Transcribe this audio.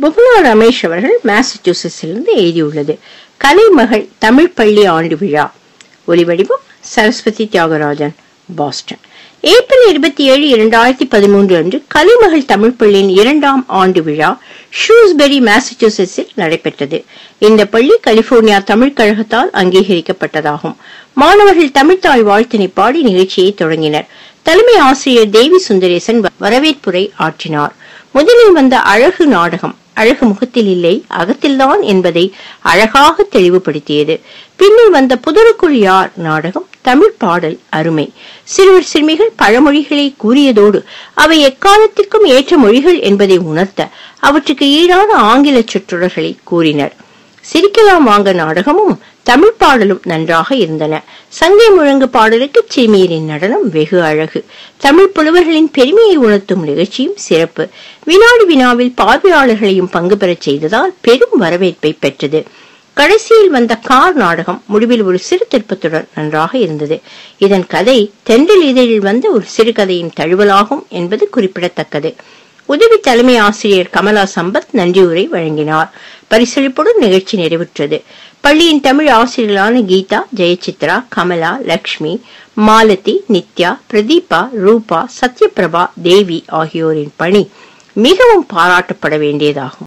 புவனா ரமேஷ் அவர்கள் மாசச்சூசெட்ஸிலிருந்து எழுதியுள்ளது கலைமகள் தமிழ் பள்ளி ஆண்டு விழா ஒலிவடிவம் சரஸ்வதி தியாகராஜன் பாஸ்டன் ஏப்ரல் இருபத்தி ஏழு இரண்டாயிரத்தி பதிமூன்று அன்று கலைமகள் தமிழ் பள்ளியின் இரண்டாம் ஆண்டு விழா ஷூஸ்பெரி மாசச்சூசெட்ஸில் நடைபெற்றது இந்த பள்ளி கலிபோர்னியா தமிழ் கழகத்தால் அங்கீகரிக்கப்பட்டதாகும் மாணவர்கள் தமிழ்த்தாய் வாழ்த்தினை பாடி நிகழ்ச்சியை தொடங்கினர் தலைமை ஆசிரியர் தேவி சுந்தரேசன் வரவேற்புரை ஆற்றினார் முதலில் வந்த அழகு நாடகம் அழகு முகத்தில் இல்லை அகத்தில்தான் என்பதை அழகாக தெளிவுபடுத்தியது பின்னர் வந்த புதருக்குள் யார் நாடகம் தமிழ் பாடல் அருமை சிறுவர் சிறுமிகள் பழமொழிகளை கூறியதோடு அவை எக்காலத்திற்கும் ஏற்ற மொழிகள் என்பதை உணர்த்த அவற்றுக்கு ஈடான ஆங்கில சொற்றொடர்களை கூறினர் சிரிக்கலாம் வாங்க நாடகமும் தமிழ் பாடலும் நன்றாக இருந்தன சங்கை முழங்கு பாடலுக்கு சிறுமியரின் நடனம் வெகு அழகு தமிழ் புலவர்களின் பெருமையை உணர்த்தும் நிகழ்ச்சியும் சிறப்பு வினாடி வினாவில் பார்வையாளர்களையும் பங்கு பெறச் செய்ததால் பெரும் வரவேற்பை பெற்றது கடைசியில் வந்த கார் நாடகம் முடிவில் ஒரு சிறு திருப்பத்துடன் நன்றாக இருந்தது இதன் கதை தென்றல் இதழில் வந்த ஒரு சிறுகதையின் தழுவலாகும் என்பது குறிப்பிடத்தக்கது உதவி தலைமை ஆசிரியர் கமலா சம்பத் நன்றியுரை வழங்கினார் பரிசளிப்புடன் நிகழ்ச்சி நிறைவுற்றது பள்ளியின் தமிழ் ஆசிரியர்களான கீதா ஜெயசித்ரா கமலா லக்ஷ்மி மாலதி நித்யா பிரதீபா ரூபா சத்யபிரபா தேவி ஆகியோரின் பணி மிகவும் பாராட்டப்பட வேண்டியதாகும்